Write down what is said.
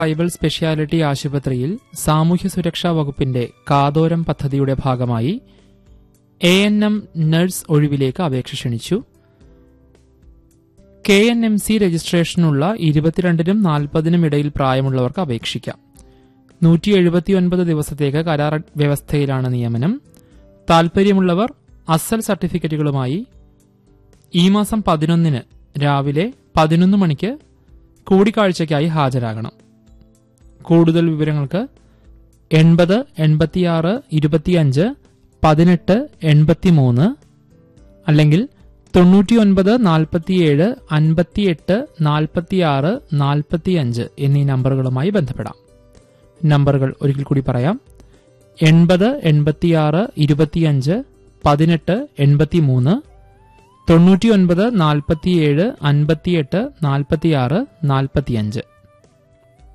tribal speciality ആശുപത്രിയിൽ സാമൂഹ്യ സുരക്ഷാ വകുപ്പിന്റെ കാതോരം പദ്ധതിയുടെ ഭാഗമായി എ എൻ എം നഴ്സ് ഒഴിവിലേക്ക് അപേക്ഷ ക്ഷണിച്ചു കെ എൻ എം സി രജിസ്ട്രേഷനുള്ള ഇരുപത്തിരണ്ടിനും നാൽപ്പതിനും ഇടയിൽ പ്രായമുള്ളവർക്ക് അപേക്ഷിക്കാം നൂറ്റി എഴുപത്തിയൊൻപത് ദിവസത്തേക്ക് കരാർ വ്യവസ്ഥയിലാണ് നിയമനം താൽപ്പര്യമുള്ളവർ അസൽ സർട്ടിഫിക്കറ്റുകളുമായി ഈ മാസം പതിനൊന്നിന് രാവിലെ പതിനൊന്ന് മണിക്ക് കൂടിക്കാഴ്ചയ്ക്കായി ഹാജരാകണം കൂടുതൽ വിവരങ്ങൾക്ക് എൺപത് എൺപത്തിയാറ് ഇരുപത്തിയഞ്ച് പതിനെട്ട് എൺപത്തിമൂന്ന് അല്ലെങ്കിൽ തൊണ്ണൂറ്റിയൊൻപത് നാൽപ്പത്തിയേഴ് അൻപത്തിയെട്ട് നാൽപ്പത്തിയാറ് നാൽപ്പത്തിയഞ്ച് എന്നീ നമ്പറുകളുമായി ബന്ധപ്പെടാം നമ്പറുകൾ ഒരിക്കൽ കൂടി പറയാം എൺപത് എൺപത്തിയാറ് ഇരുപത്തിയഞ്ച് പതിനെട്ട് എൺപത്തിമൂന്ന് തൊണ്ണൂറ്റിയൊൻപത് നാൽപ്പത്തിയേഴ് അൻപത്തിയെട്ട് നാൽപ്പത്തിയാറ് നാൽപ്പത്തിയഞ്ച്